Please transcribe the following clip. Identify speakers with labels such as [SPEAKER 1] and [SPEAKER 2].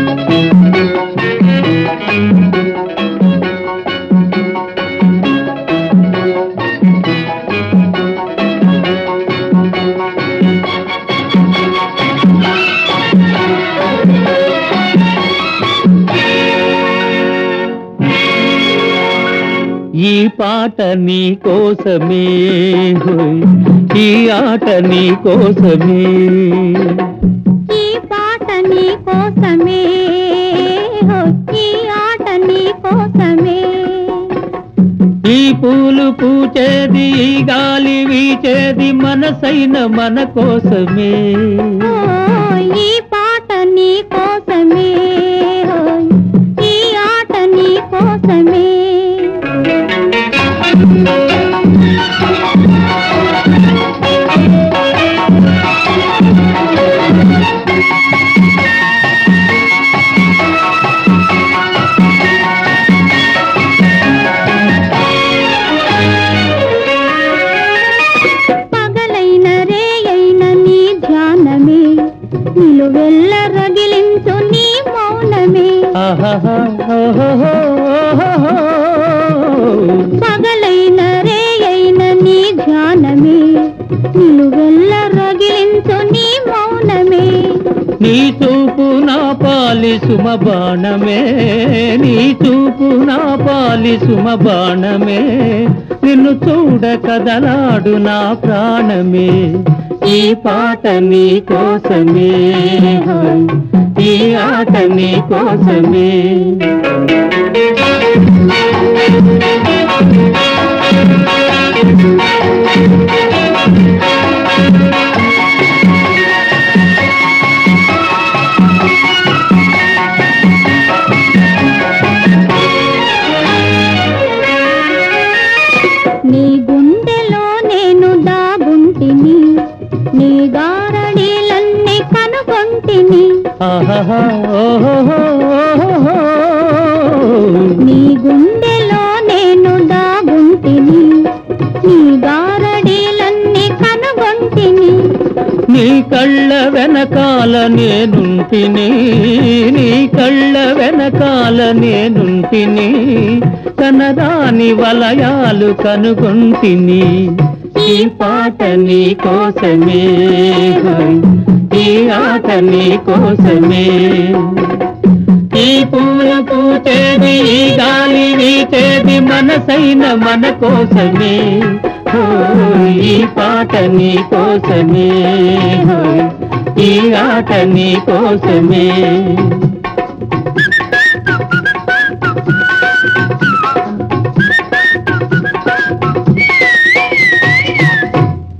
[SPEAKER 1] ఈ పాట నీ కోసమే హోయ్ ఈ ఆట నీ కోసమే
[SPEAKER 2] ఈ పాట నీ కోసమే హో, ఈ ఆట నీ కోసమే
[SPEAKER 1] ఈ పూలు పూచేది ఈ గాలి వీచేది మనసైన మన కోసమే
[SPEAKER 2] ఓ, ఈ పాట నీ కోసమే హో, ఈ ఆట నీ కోసమే పగలైన రేయైన నీ ధ్యానమే నిలువెల్ల రగిలించు నీ మౌనమే
[SPEAKER 1] ఆహాహా, ఓహోహో, ఓహోహో.
[SPEAKER 2] పగలైన రేయైన నీ ధ్యానమే నిలువెల్ల రగిలించు నీ మౌనమే
[SPEAKER 1] నీ చూపు నా పాలి సుమ బాణమే నీ చూపు నా పాలి సుమ బాణమే నిన్ను చూడ కదలాడు నా ప్రాణమే ఈ పాట నీ కోసమే హోయ్, ఈ ఆట నీ కోసమే
[SPEAKER 2] నీ గుండెలో నేను దాగుంటిని నీ గారడీలన్నీ కనుగొంటిని
[SPEAKER 1] ఆహాహా, ఓహోహో, ఓహోహో.
[SPEAKER 2] నీ గుండెలో నేను దాగుంటిని నీ గారడీలన్నీ కనుగొంటిని
[SPEAKER 1] నీ కళ్ళ వెనకాల నేనుంటిని నీ కళ్ళ వెనకాల నేనుంటిని కనరాని వలయాలు కనుగొంటిని ఈ పాట నీ కోసమే హోయ్, ఈ ఆట నీ కోసమే ఈ పూల పూచేది ఈ గాలి వీచేది మనసైన మన కోసమే హోయ్, ఈ పాట నీ కోసమే హోయ్, ఈ ఆట నీ కోసమే